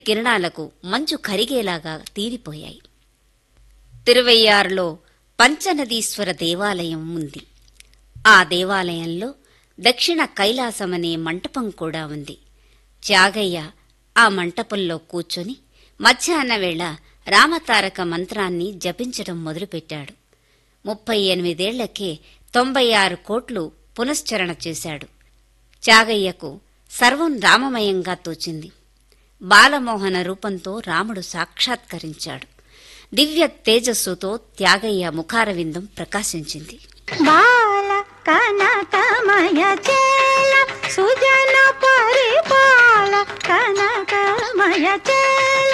కిరణాలకు మంచు కరిగేలాగా తీరిపోయాయి తిరువయ్యారులో పంచనదీశ్వర దేవాలయం ఉంది ఆ దేవాలయంలో దక్షిణ కైలాసమనే మంటపం కూడా ఉంది త్యాగయ్య ఆ మంటపంలో కూర్చొని మధ్యాహ్న వేళ రామతారక మంత్రాన్ని జపించడం మొదలుపెట్టాడు ముప్పై ఎనిమిదేళ్లకే తొంభై ఆరు కోట్లు పునశ్చరణ చేశాడు త్యాగయ్యకు సర్వం రామమయంగా తోచింది బాలమోహన రూపంతో రాముడు సాక్షాత్కరించాడు దివ్య తేజస్సుతో త్యాగయ్య ముఖారవిందం ప్రకాశించింది బాల కనకమయ చేల సుజన పరిపాల కనకమయ చేల